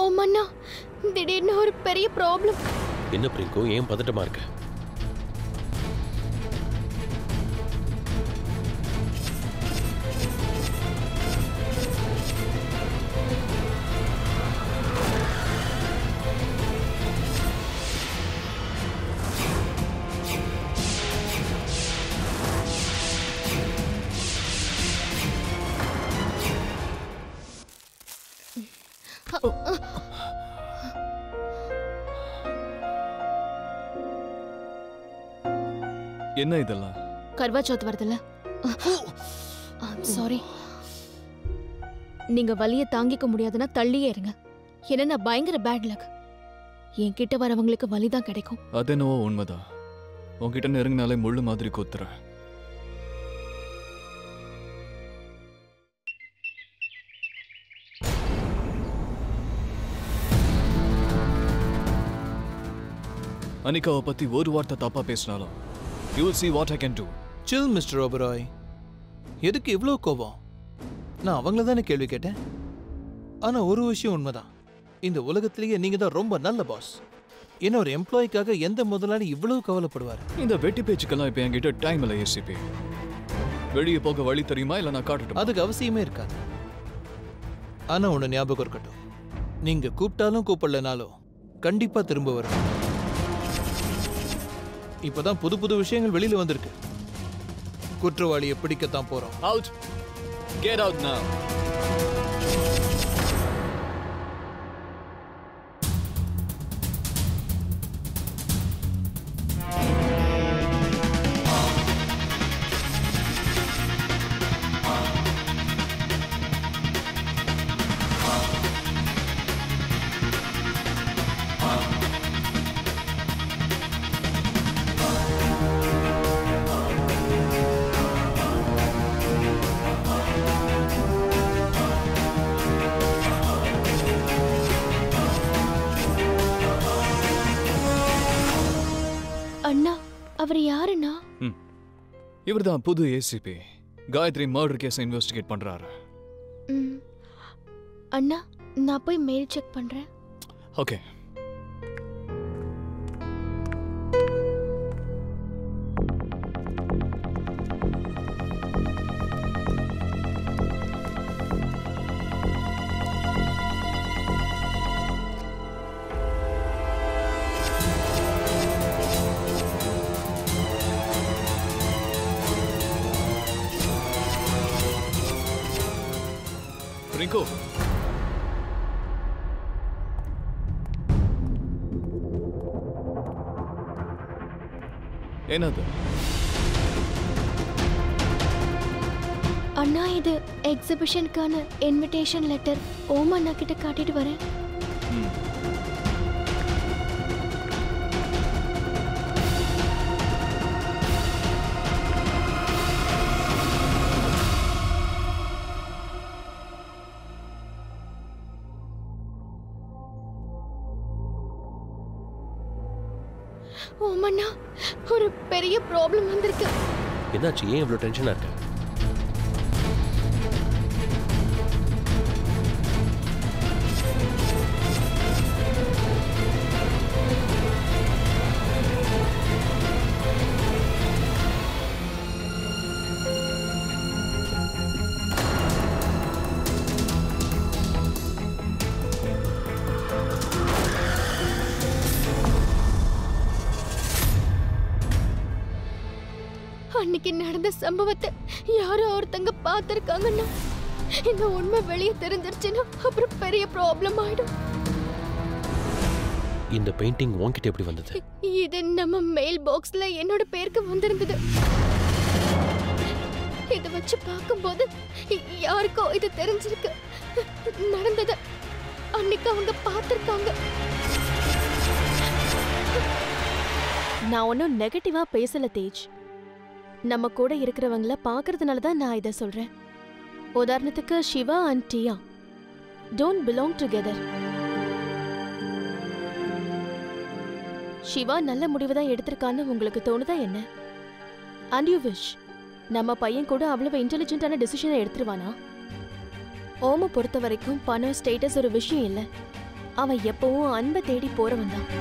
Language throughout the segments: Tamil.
ஓ மன்னா திடீர்னு ஒரு பெரிய ப்ராப்ளம் என்ன பிரிங்கோ ஏன் பதட்டமா இருக்க என்ன இதெல்லாம் கர்வா சௌத் வருதுல்ல சாரி நீங்க வலியை தாங்கிக்க முடியாதுன்னா தள்ளியே இருங்க ஏன்னா நான் பயங்கர பேட் லக் என்கிட்ட வரவங்களுக்கு வலி தான் கிடைக்கும் அது என்னவோ உண்மைதான் உன்கிட்ட நெருங்கினாலே முள்ளு மாதிரி கொத்துற அனிகாவை பத்தி ஒரு வார்த்தை தப்பா பேசினாலும் you will see what I can do chill mister Oberoi எதுக்கு இவ்வளோ கோபம் நான் அவங்கள தானே கேள்வி கேட்டேன் ஆனா ஒரு விஷயம் உண்மைதான் இந்த உலகத்திலேயே நீங்க தான் ரொம்ப நல்ல பாஸ் என்ன ஒரு எம்ப்ளாய்க்காக எந்த முதலாளி இவ்வளவு கவலைப்படுவார் இந்த வெட்டி பேச்சுக்கெல்லாம் இப்போ என்கிட்ட டைம் இல்லை ஏசிபி வெளியே போக வழி தெரியுமா இல்லை நான் காட்டட்டும் அதுக்கு அவசியமே இருக்காது ஆனா ஒண்ணு ஞாபகம் இருக்கட்டும் நீங்க கூப்பிட்டாலும் கூப்பிடலனாலும் கண்டிப்பா திரும்ப வரும் இப்பதான் புது புது விஷயங்கள் வெளியில வந்திருக்கு குற்றவாளியை பிடிக்கத்தான் போறோம் அவுட் கெட் அவுட் now அண்ணா அவர் யாருண்ணா இவர்தான் புது ACP Gayathri murder case investigate பண்றாரு ம். அண்ணா நான் போய் மெயில் செக் பண்றேன் ஓகே ரிங்கு என்னது அண்ணா இது எக்ஸிபிஷனுக்கான இன்விடேஷன் லெட்டர் ஓம் அண்ணா கிட்ட காட்டிட்டு வரேன் ம். ஓம் அண்ணா ஒரு பெரிய ப்ராப்ளம் வந்திருக்கு என்னாச்சு ஏன் இவ்வளோ டென்ஷனா இருக்க அன்னைக்கு நடந்த சம்பவத்தை யாரோ ஒருத்தங்க பார்த்துருக்காங்கன்னா இந்த உண்மை வெளியே தெரிஞ்சிருச்சுன்னா அப்புறம் பெரிய ப்ராப்ளம் ஆயிடும் இந்த பெயிண்டிங் உன்கிட்ட எப்படி வந்தது இது நம்ம மெயில் பாக்ஸ்ல என்னோட பேருக்கு வந்திருந்தது இத வச்சு பார்க்கும்போது யாருக்கோ இது தெரிஞ்சிருக்கு நடந்தது அன்னைக்கு அவங்க பார்த்திருக்காங்க நான் ஒன்றும் நெகட்டிவா பேசல தேஜ் நம்ம கூட இருக்கிறவங்கள பார்க்கறதுனால தான் நான் இதை சொல்றேன் உதாரணத்துக்கு Siva and Diya don't belong together Siva நல்ல முடிவு தான் எடுத்திருக்கான்னு உங்களுக்கு தோணுதா என்ன அண்ட் யூ விஷ் நம்ம பையன் கூட அவ்வளவு இன்டெலிஜென்ட்டான டெசிஷனை எடுத்துருவானா ஓம பொறுத்த வரைக்கும் பணம் ஸ்டேட்டஸ் ஒரு விஷயம் இல்லை அவன் எப்பவும் அன்பை தேடி போறவன் தான்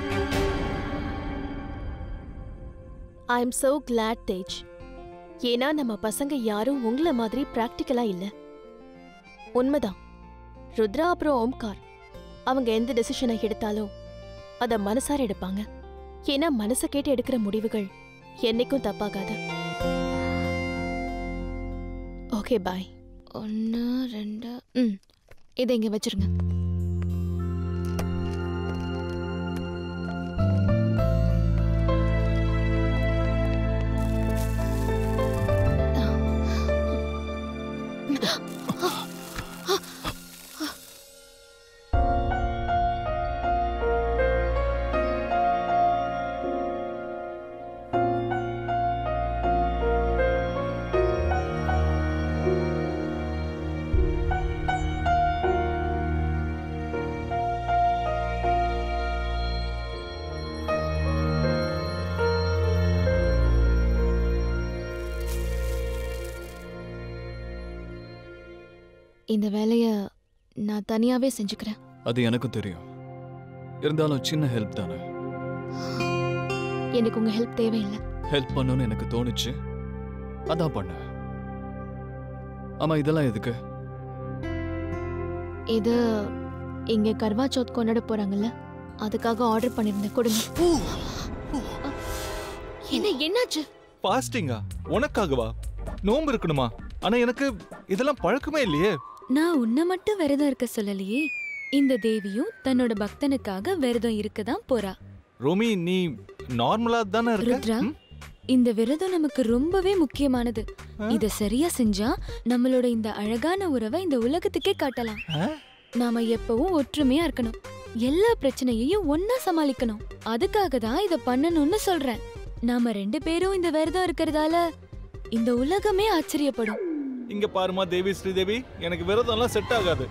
I am so glad Tej ஏன்னா நம்ம பசங்க யாரும் உங்களை மாதிரி பிராக்டிக்கலா இல்ல உண்மைதான் ருத்ரா அப்புறம் ஓம்கார் அவங்க எந்த டெசிஷனை எடுத்தாலும் அத மனசார எடுப்பாங்க ஏன்னா மனசை கேட்டு எடுக்கிற முடிவுகள் என்னைக்கும் தப்பாகாது ஓகே பாய் ஒன்று ரெண்டு ம் இதை இங்கே வச்சிருங்க இந்த வேலையை நான் தனியாவே செஞ்சுக்கிறேன் அது எனக்கும் தெரியும் இருந்தாலும் சின்ன ஹெல்ப் தானே எனக்கு உங்க ஹெல்ப் தேவையில்லை ஹெல்ப் பண்ணணும்னு எனக்கு தோணுச்சு அதான் பண்ணேன் ஆமா இதெல்லாம் எதுக்கு இது இங்க கர்வா சௌத் கொண்டாட போறாங்கல்ல அதுக்காக ஆர்டர் பண்ணிருந்தேன் கொடுங்க என்ன என்னாச்சு ஃபாஸ்டிங்கா உனக்காகவா நோன்பு இருக்கணுமா ஆனா எனக்கு இதெல்லாம் பழக்கமே இல்லையே நான் உன்னை மட்டும் விரதம் இருக்க சொல்லலையே இந்த தேவியும் தன்னோட பக்தனுக்காக விரதம் இருக்க தான் போறா ரோமி நீ நார்மலா தானே ருத்ரா இருக்க ம்? இந்த விரதம் நமக்கு ரொம்பவே முக்கியமானது ஆ? இத சரியா செஞ்சா நம்மளோட இந்த அழகான உறவை இந்த உலகத்துக்கே காட்டலாம் ஆ? நாம எப்பவும் ஒற்றுமையா இருக்கணும் எல்லா பிரச்சனையையும் ஒன்னா சமாளிக்கணும் அதுக்காக தான் இத பண்ணணும்னு சொல்றேன் நாம ரெண்டு பேரும் இந்த விரதம் இருக்கிறதால இந்த உலகமே ஆச்சரியப்படும் இங்க பாருமா தேவி ஸ்ரீதேவி எனக்கு விரதம்லாம் செட் ஆகாது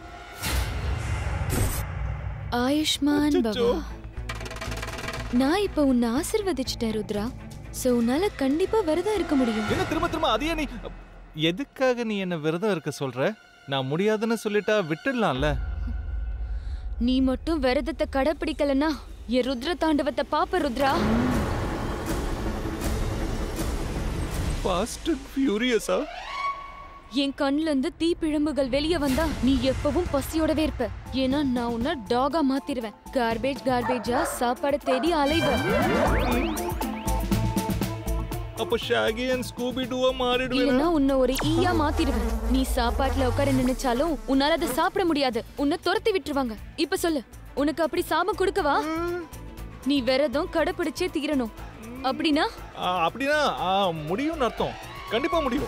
ஆயுஷ்மான் அச்சச்சோ. பவா நான் இப்ப உன்னை ஆசிர்வதிச்சிட்டேன் ருத்ரா சோ உன்னால கண்டிப்பா விரதம் இருக்க முடியும் என்ன திரும்ப திரும்ப அதையே நீ எதுக்காக நீ என்ன விரதம் இருக்க சொல்ற நான் முடியாதுன்னு சொல்லிட்டா விட்டுடலாம்ல நீ மட்டும் விரதத்தை கடைப்பிடிக்கலனா என் ருத்ர தாண்டவத்தை பாப்ப ருத்ரா ஃபாஸ்ட் அண்ட் ஃபியூரியஸா என் கண்ணுல இருந்து தீப்பிழம்புகள் வெளியே வந்தா நீ எப்பவும் பசியோடவே இருப்ப ஏன்னா நான் உன்னை டாகா மாத்திருவேன் கார்பேஜ் கார்பேஜா சாப்பாடு தேடி அலைவ அப்போ ஷாகி அண்ட் ஸ்கூபி டூவா மாறிடுவேன் இல்லனா உன்னை ஒரு ஈயா மாத்திடுவேன் நீ சாப்பாட்டுல உட்கார நினைச்சாலும் உன்னால அதை சாப்பிட முடியாது உன்னை துரத்தி விட்டுருவாங்க இப்ப சொல்லு உனக்கு அப்படி சாபம் கொடுக்கவா நீ விரதம் கடைப்பிடிச்சே தீரணும் அப்படின்னா அப்படின்னா ஆ, முடியும்னு அர்த்தம் கண்டிப்பா முடியும்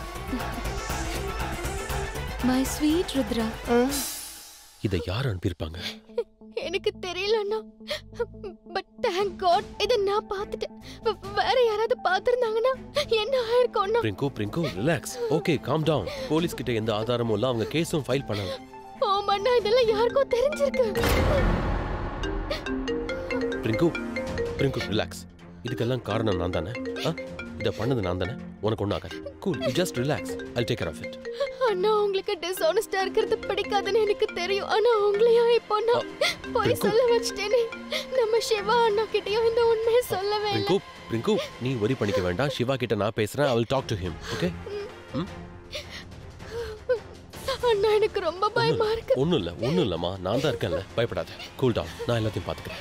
மை ஸ்வீட் ருத்ரா இதை யார் அனுப்பியிருப்பாங்க எனக்கு தெரியலண்ணா பட் தேங்க் காட் இதை நான் பார்த்துட்டேன் வே- வேற யாராவது பார்த்துருந்தாங்கன்னா என்ன ஆயிருக்கும்னா பிரிங்கு பிரிங்கு relax okay calm down police கிட்ட எந்த ஆதாரமும் இல்ல அவங்க கேஸும் ஃபைல் பண்ணல ஆமாண்ணா இதெல்லாம் யாருக்கோ தெரிஞ்சிருக்கு பிரிங்கு பிரிங்கு ரிலாக்ஸ் இதுக்கெல்லாம் காரணம் நான் தானே ஆ இதை பண்ணது நான் தானே உனக்கு ஒன்றும் ஆகாது cool you just relax I take care of it அண்ணா உங்களுக்கு டிஸ்ஆனஸ்டா இருக்கிறது பிடிக்காதுன்னு எனக்கு தெரியும் ஆனா உங்களையும் இப்போ நான் போய் பிரிங்கு. சொல்ல வச்சிட்டேனே நம்ம சிவா அண்ணா கிட்டயும் இந்த உண்மையை சொல்லவே இல்லை பிரிங்கு பிரிங்கு நீ worry பண்ணிக்க வேண்டாம் சிவா கிட்ட நான் பேசுறேன் I will talk to him okay அண்ணா எனக்கு ரொம்ப பயமா இருக்கு ஒன்றும் இல்லை ஒன்றும் இல்லைம்மா நான் தான் இருக்கேன்ல பயப்படாத கூல் டவுன் நான் எல்லாத்தையும் பார்த்துக்கிறேன்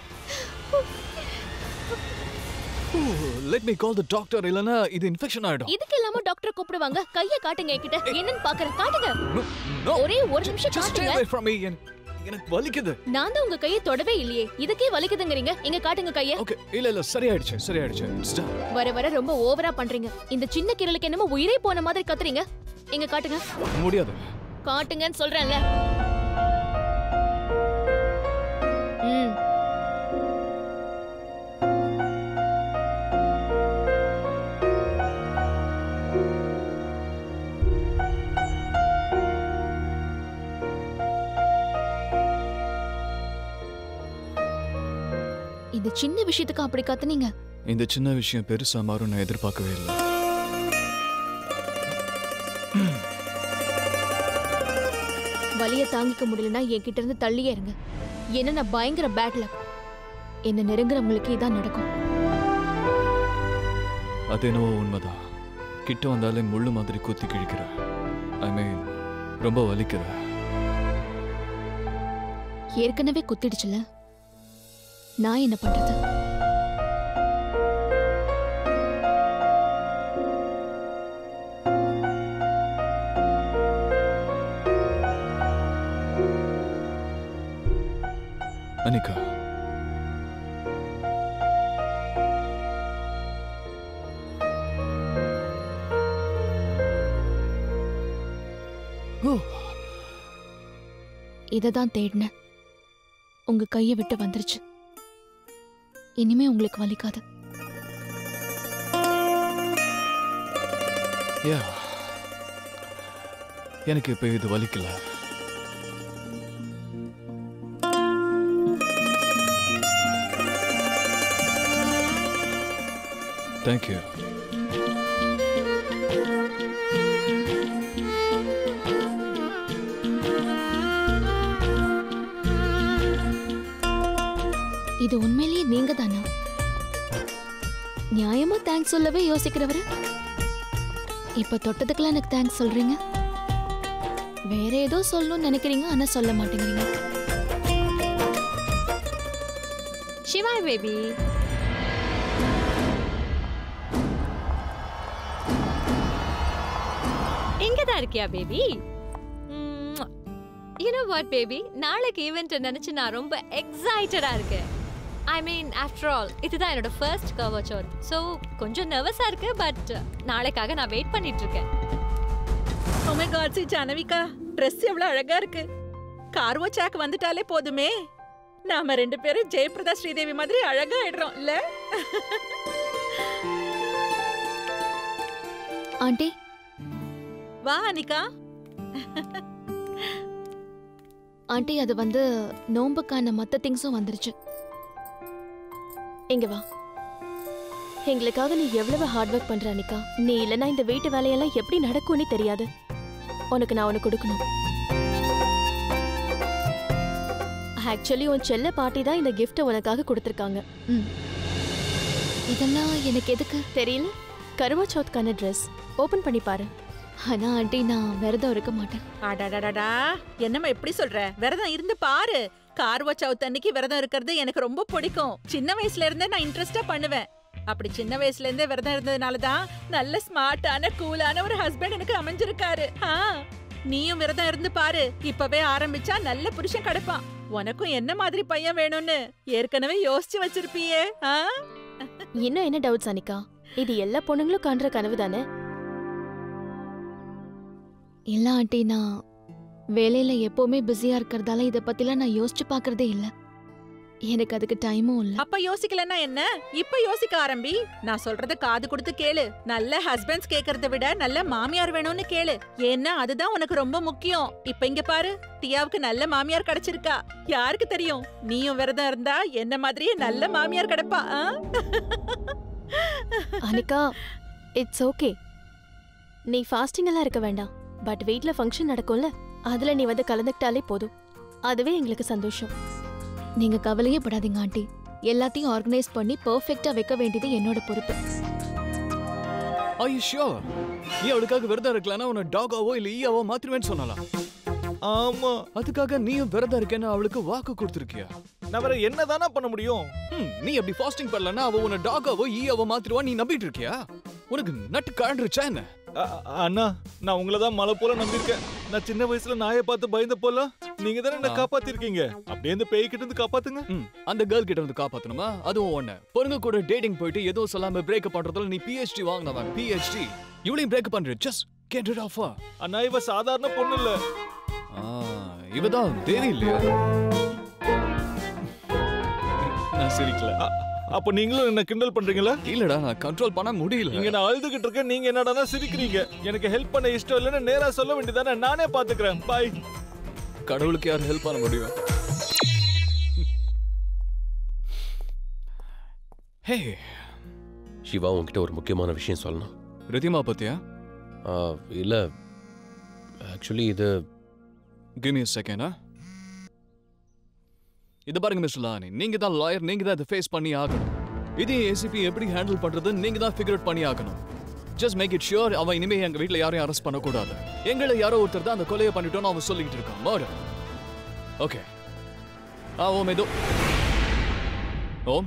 let me call the doctor இல்லனா இது இன்ஃபெக்ஷன் ஆயிடும் இதுக்கு இல்லாம டாக்டர் கூப்பிடுவாங்க கைய காட்டுங்க என்கிட்ட என்னன்னு பாக்குறேன் காட்டுங்க நோ ஒரே ஒரு நிமிஷம் ஜஸ்ட் ஸ்டே காட்டுங்க அவே ஃப்ரம் மீ எனக்கு வலிக்குது நான் தான் உங்க கையை தொடவே இல்லையே இதுக்கே வலிக்குதுங்கறீங்க எங்க காட்டுங்க கைய ஓகே இல்ல இல்ல சரியாயிடுச்சு சரியாயிடுச்சு It's done. வர வர ரொம்ப ஓவரா பண்றீங்க இந்த சின்ன கிரலுக்கு என்னமோ உயிரே போன மாதிரி கத்துறீங்க எங்க காட்டுங்க முடியாது காட்டுங்கன்னு சொல்றேன்ல ம் இந்த சின்ன விஷயத்துக்கு அப்படி கத்துனீங்க இந்த சின்ன விஷயம் பெருசா மாறும் நான் எதிர்பார்க்கவே இல்லை வலிய தாங்கிக்க முடியலன்னா என்கிட்ட இருந்து தள்ளியே இருங்க ஏன்னா நான் பயங்கர பேட் லக் என்ன நெருங்குறவங்களுக்கு இதான் நடக்கும் அது என்னவோ உண்மைதான் கிட்ட வந்தாலே முள்ளு மாதிரி குத்தி கிழிக்கிற ஐ மீன் ரொம்ப வலிக்கிற ஏற்கனவே குத்திடுச்சுல நான் என்ன பண்றது அனிகா ஓ இதை தான் தேடினேன் உங்க கையை விட்டு வந்துருச்சு இனிமே உங்களுக்கு வலிக்காது யா எனக்கு இப்போ இது வலிக்கல தேங்க்யூ இது உண்மையிலேயே நீங்க தானா நியாயமா தேங்க்ஸ் சொல்லவே யோசிக்கிறவரு இப்ப தொட்டதுக்கெல்லாம் எனக்கு தேங்க்ஸ் சொல்றீங்க வேற ஏதோ சொல்லணும்னு நினைக்கிறீங்க ஆனா சொல்ல மாட்டேங்கிறீங்க சிவா பேபி இங்க தான் இருக்கியா baby you know what baby நாளைக்கு ஈவெண்ட் நினைச்சு நான் ரொம்ப எக்ஸைட்டடா இருக்கேன் ஐ மீன் ஆஃப்டர் ஆல் இதுதான் என்னோட ஃபர்ஸ்ட் கவர் சோத் ஸோ கொஞ்சம் நர்வஸா இருக்கு பட் நாளைக்காக நான் வெயிட் பண்ணிட்டு இருக்கேன் Oh my god, சி ஜானவிகா Dress எவ்வளவு அழகா இருக்கு கார்வோ சாக் வந்துட்டாலே போதுமே நாம ரெண்டு பேரும் ஜெயபிரதா ஸ்ரீதேவி மாதிரி அழகா ஆயிடுறோம் இல்ல ஆண்டி வா அனிகா ஆண்டி அது வந்து நோம்புக்கான மத்த திங்ஸும் வந்துருச்சு இங்க வா எங்களுக்காக நீ எவ்வளவு ஹார்ட் ஒர்க் பண்ற அனிகா நீ இல்லனா இந்த வீட்டு வேலையெல்லாம் எப்படி நடக்கும்னு தெரியாது உனக்கு நான் உனக்கு கொடுக்கணும் ஆக்சுவலி உன் செல்ல பாட்டி தான் இந்த கிஃப்ட்டை உனக்காக கொடுத்துருக்காங்க ம் இதெல்லாம் எனக்கு எதுக்கு தெரியல கருவா சௌத்க்கான ட்ரெஸ் ஓபன் பண்ணி பாரு ஆனா ஆண்டி நான் விரதம் இருக்க மாட்டேன் அடடடடா என்னம்மா எப்படி சொல்ற விரதம் இருந்து பாரு கார்வோ சவுத் அன்னைக்கு விரதம் இருக்கிறது எனக்கு ரொம்ப பிடிக்கும் சின்ன வயசுல இருந்தே நான் இன்ட்ரெஸ்டா பண்ணுவேன் அப்படி சின்ன வயசுல இருந்தே விரதம் இருந்ததுனால தான் நல்ல ஸ்மார்ட்டான கூலான ஒரு ஹஸ்பண்ட் எனக்கு அமைஞ்சிருக்காரு ஆ நீயும் விரதம் இருந்து பாரு இப்பவே ஆரம்பிச்சா நல்ல புருஷன் கிடைப்பான் உனக்கும் என்ன மாதிரி பையன் வேணும்னு ஏற்கனவே யோசிச்சு வச்சிருப்பியே ஆ இன்னும் என்ன டவுட்ஸ் அனிகா இது எல்லா பொண்ணுங்களும் காண்ற கனவு தானே இல்ல ஆண்டி நான் வேலையில எப்பவுமே பிஸியா இருக்கிறதால இத பத்திலாம் நான் யோசிச்சு பார்க்கறதே இல்ல எனக்கு அதுக்கு டைமும் இல்ல அப்ப யோசிக்கலன்னா என்ன இப்ப யோசிக்க ஆரம்பி நான் சொல்றத காது கொடுத்து கேளு நல்ல ஹஸ்பண்ட்ஸ் கேக்குறத விட நல்ல மாமியார் வேணும்னு கேளு ஏன்னா அதுதான் உனக்கு ரொம்ப முக்கியம் இப்ப இங்க பாரு தியாவுக்கு நல்ல மாமியார் கிடைச்சிருக்கா யாருக்கு தெரியும் நீயும் விரதம் இருந்தா என்ன மாதிரியே நல்ல மாமியார் கிடைப்பா ஆ? அனிகா இட்ஸ் ஓகே நீ ஃபாஸ்டிங் எல்லாம் இருக்க வேண்டாம் பட் வீட்ல ஃபங்க்ஷன் நடக்கும்ல அதுல நீ வந்து கலந்துக்கிட்டாலே போதும் அதுவே எங்களுக்கு சந்தோஷம் நீங்க கவலையே படாதீங்க ஆண்டி எல்லாத்தையும் ஆர்கனைஸ் பண்ணி பெர்ஃபெக்ட்டா வைக்க வேண்டியது என்னோட பொறுப்பு Are you sure? நீ அவளுக்காக விரதம் இருக்கலன்னா உன்னை டாகாவோ இல்ல ஈயாவோ மாத்திருவேன்னு சொன்னாலாம் ஆமா அதுக்காக நீயும் விரதம் இருக்கேன்னு அவளுக்கு வாக்கு கொடுத்துருக்கியா நான் வேற என்னதானா பண்ண முடியும் ஹம், நீ அப்படி ஃபாஸ்டிங் பண்ணலன்னா அவ உன்னை டாகாவோ ஈயாவோ மாத்திருவா நீ நம்பிட்டு இருக்கியா உனக்கு நட்டு கழண்டுருச்சா என்ன அ- அ- அண்ணா நான் உங்களை தான் மலை போல நம்பியிருக்கேன் நான் சின்ன வயசுல நாயை பார்த்து பயந்த போல நீங்க தானே என்ன ஆ. காப்பாத்திருக்கீங்க அப்படியே இந்த பேய் கிட்ட இருந்து காப்பாத்துங்க ம், அந்த கேர்ள் கிட்ட வந்து காப்பாத்தணுமா அதுவும் ஒண்ணு பொருங்க கூட டேட்டிங் போயிட்டு எதுவும் சொல்லாம பிரேக்கப் பண்றதுல நீ பிஹெச்டி வாங்கினவன் பிஹெச்டி இவளையும் பிரேக்கப் பண்ற ஜஸ்ட் கெட் இட் ஆஃப் அண்ணா இவ சாதாரண பொண்ணு இல்ல இவதான் தேவி இல்லையா நான் சிரிக்கல அ- அப்ப நீங்களும் என்ன கிண்டல் பண்றீங்களா இல்லடா நான் கண்ட்ரோல் பண்ண முடியல இங்க நான் அழுதுகிட்டு இருக்கேன் நீங்க என்னடானா சிரிக்கிறீங்க எனக்கு ஹெல்ப் பண்ண இஷ்டம் இல்லைன்னு நேரா சொல்ல வேண்டியதானே நானே பாத்துக்கிறேன் பாய் கடவுளுக்கு யார் ஹெல்ப் பண்ண முடியும் ஹே சிவா உன்கிட்ட ஒரு முக்கியமான விஷயம் சொல்லணும் ரிதிமா பத்தியா ஆ, இல்ல ஆக்சுவலி இது கிவ் மீ செகண்டா இது பாருங்க மிஸ்டர் லானி நீங்க தான் லாயர் நீங்க தான் இதை ஃபேஸ் பண்ணி ஆகணும் இது ஏசிபி எப்படி ஹேண்டில் பண்றது நீங்க தான் ஃபிகர் அவுட் பண்ணி ஆகணும் ஜஸ்ட் மேக் இட் ஷியோர் அவன் இனிமே எங்க வீட்ல யாரையும் அரெஸ்ட் பண்ணக்கூடாது எங்களை யாரோ ஒருத்தர் தான் அந்த கொலையை பண்ணிட்டோம்னு அவன் சொல்லிக்கிட்டு இருக்கான் மர்டர் ஓகே ஆ ஓம் ஏதோ ஓம்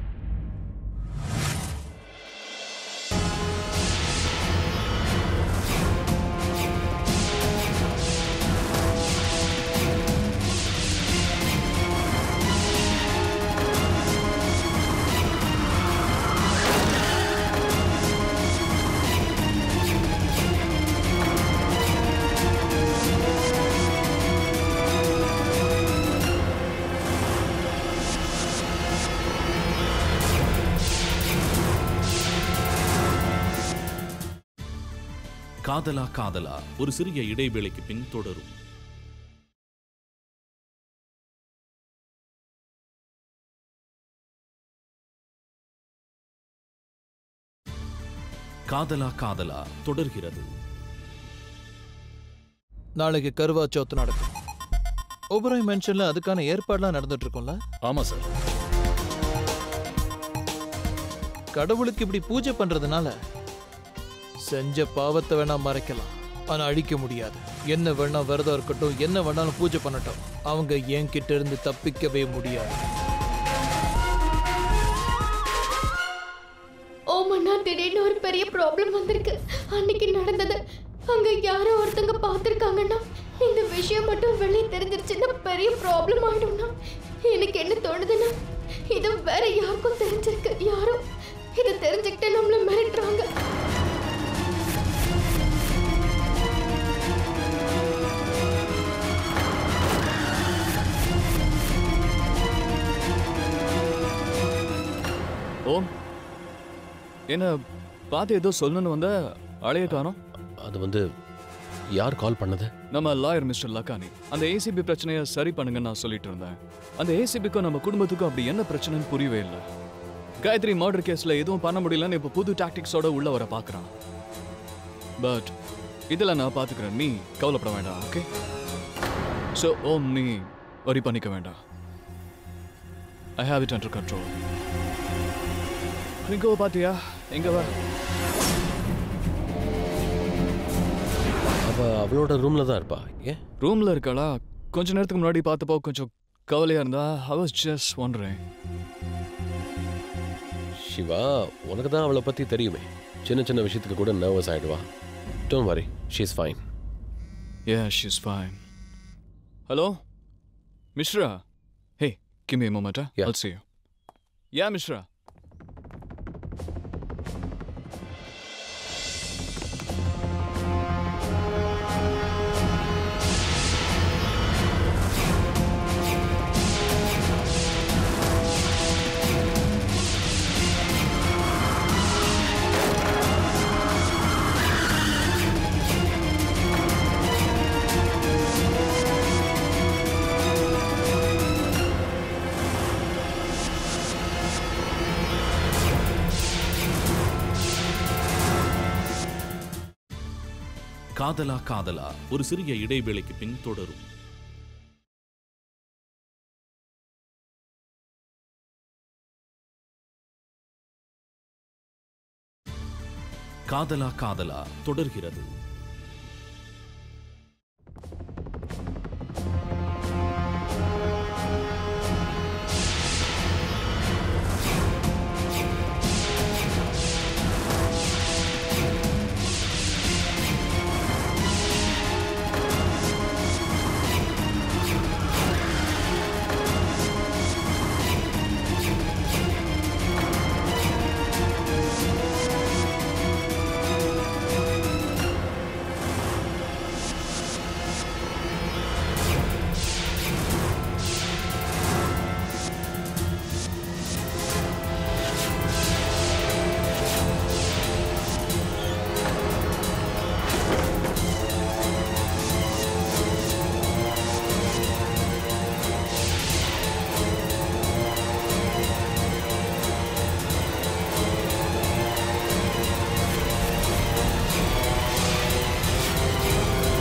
காதலா காதலா ஒரு சிறிய இடைவேளைக்கு பின் தொடரும் காதலா காதலா தொடர்கிறது நாளைக்கு கருவா சௌத்து நடக்கும் ஒபராய் மென்ஷன்ல அதுக்கான ஏற்பாடுலாம் நடந்துட்டு இருக்கும்ல ஆமா சார் கடவுளுக்கு இப்படி பூஜை பண்றதுனால செஞ்ச பாவத்தை வேணா மறைக்கலாம் ஆனா அழிக்க முடியாது என்ன வேணா விரதம் இருக்கட்டும் என்ன வேணாலும் பூஜை பண்ணட்டும் அவங்க என் கிட்ட இருந்து தப்பிக்கவே முடியாது ஓமண்ணா திடீர்னு ஒரு பெரிய ப்ராப்ளம் வந்திருக்கு அன்னைக்கு நடந்தது அங்க யாரோ ஒருத்தங்க பார்த்துருக்காங்கன்னா இந்த விஷயம் மட்டும் வெளியே தெரிஞ்சிருச்சுன்னா பெரிய ப்ராப்ளம் ஆயிடும்னா எனக்கு என்ன தோணுதுன்னா இது வேற யாருக்கும் தெரிஞ்சிருக்கு யாரோ இதை தெரிஞ்சுக்கிட்டு நம்மள மிரட்டுறாங்க ஓம் என்ன பார்த்து ஏதோ சொல்லணும்னு வந்த அழைய காணோம் அது வந்து யார் கால் பண்ணது நம்ம லாயர் மிஸ்டர் லக்கானி அந்த ஏசிபி பிரச்சனையை சரி பண்ணுங்கன்னு நான் சொல்லிட்டு இருந்தேன் அந்த ஏசிபிக்கும் நம்ம குடும்பத்துக்கும் அப்படி என்ன பிரச்சனைன்னு புரியவே இல்லை காயத்ரி மர்டர் கேஸ்ல எதுவும் பண்ண முடியலன்னு இப்போ புது டாக்டிக்ஸோட உள்ள வர பார்க்கறான் பட் இதில் நான் பார்த்துக்கிறேன் நீ கவலைப்பட வேண்டாம் ஓகே ஸோ ஓம் நீ வரி பண்ணிக்க வேண்டாம் I have it under control நீங்க பாத்தியா எங்க வா அவ அவளோட ரூம்ல தான் இருப்பா ஏன் ரூம்ல இருக்காளா கொஞ்ச நேரத்துக்கு முன்னாடி பார்த்தப்போ கொஞ்சம் கவலையா இருந்தா ஐ வாஸ் ஜஸ்ட் ஒன்றேன் சிவா உனக்கு தான் அவளை பத்தி தெரியுமே சின்ன சின்ன விஷயத்துக்கு கூட நர்வஸ் ஆயிடுவா don't worry she's fine Yeah, she's fine. Hello? Mishra? Hey, give me a moment, huh? Yeah. I'll see you. Yeah, Mishra. காதலா காதலா ஒரு சிறிய இடைவேளைக்கு பின் தொடரும் காதலா காதலா தொடர்கிறது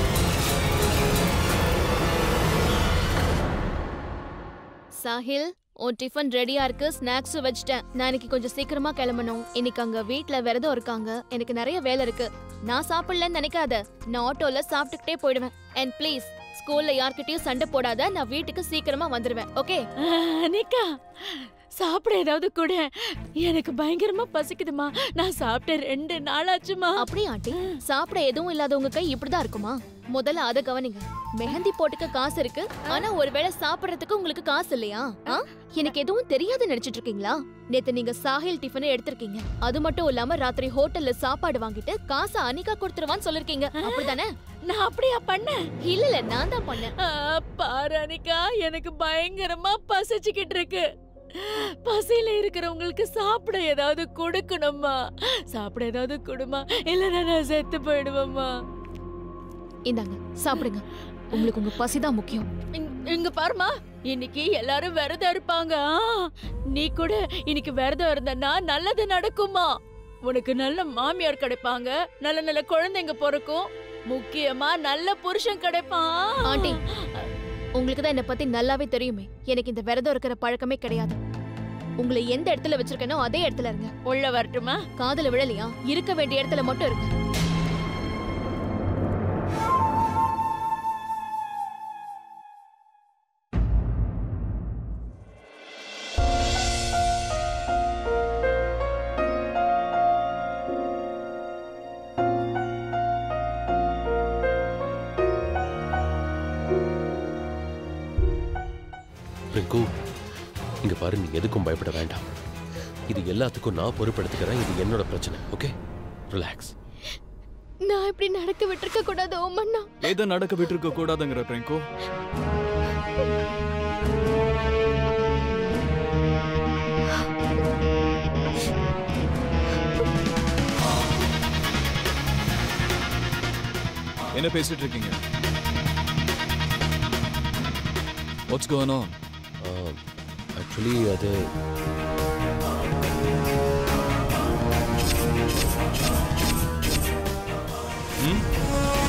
சாஹில் உன் டிஃபன் ரெடியா இருக்கு ஸ்நாக்ஸும் வச்சிட்டேன் நான் இன்னைக்கு கொஞ்சம் சீக்கிரமா கிளம்பணும் இன்னைக்கு அங்க வீட்ல விரதம் இருக்காங்க எனக்கு நிறைய வேலை இருக்கு நான் சாப்பிடலன்னு நினைக்காத நான் ஆட்டோல சாப்பிட்டுக்கிட்டே போயிடுவேன் அண்ட் ப்ளீஸ் ஸ்கூல்ல யார்கிட்டயும் சண்டை போடாத நான் வீட்டுக்கு சீக்கிரமா வந்துருவேன் ஓகே அனிகா சாப்பிட ஏதாவது கூட எனக்கு பயங்கரமா பசிக்குதுமா நான் சாப்பிட்ட ரெண்டு நாளாச்சுமா அப்படியே ஆண்டி சாப்பிட எதுவும் இல்லாத உங்க கை இப்படிதான் இருக்குமா முதல்ல அத கவனிங்க மெஹந்தி போட்டுக்க காசு இருக்கு ஆனா ஒருவேளை சாப்பிடுறதுக்கு உங்களுக்கு காசு இல்லையா ஆ? எனக்கு எதுவும் தெரியாது நினைச்சிட்டு இருக்கீங்களா நேத்து நீங்க சாஹில் டிஃபனை எடுத்திருக்கீங்க அது மட்டும் இல்லாம ராத்திரி ஹோட்டல்ல சாப்பாடு வாங்கிட்டு காசை அனிகா கொடுத்துருவான்னு சொல்லிருக்கீங்க அப்படிதானே நான் அப்படியா பண்ணேன் இல்ல இல்ல நான் தான் பண்ணேன் ஆ, பாரு அனிகா எனக்கு பயங்கரமா பசிச்சுக்கிட்டு இருக்கு பசியில இருக்கிறவங்களுக்கு சாப்பிட ஏதாவது கொடுக்கணுமா சாப்பிட ஏதாவது கொடுமா இல்லைன்னா நான் செத்து போயிடுவேம்மா இந்தாங்க சாப்பிடுங்க உங்களுக்கு உங்க பசிதான் முக்கியம் இங்க- இங்க பாருமா இன்னைக்கு எல்லாரும் விரதம் இருப்பாங்க ஆ, நீ கூட இன்னைக்கு விரதம் இருந்தனா நல்லது நடக்குமா உனக்கு நல்ல மாமியார் கிடைப்பாங்க நல்ல நல்ல குழந்தைங்க பிறக்கும் முக்கியமா நல்ல புருஷன் கிடைப்பான் ஆண்டி உங்களுக்கு தான் என்னை பத்தி நல்லாவே தெரியுமே எனக்கு இந்த விரதம் இருக்கிற பழக்கமே கிடையாது உங்களை எந்த இடத்துல வச்சிருக்கேனோ அதே இடத்துல இருங்க உள்ள வரட்டுமா காதுல விழலையா இருக்க வேண்டிய இடத்துல மட்டும் இருங்க ரிங்கு இங்க பாரு நீ எதுக்கும் பயப்பட வேண்டாம் இது எல்லாத்துக்கும் நான் பொறுப்பெடுத்துக்கிறேன் இது என்னோட பிரச்சனை ஓகே ரிலாக்ஸ் நான் இப்படி நடக்க விட்டுருக்க கூடாது ஓமண்ணா எதை நடக்க விட்டுருக்க கூடாதுங்கிற பிரிங்கோ என்ன பேசிட்டு இருக்கீங்க வாட்ஸ் கோன் ஆன் ஆக்சுவலி அது ம்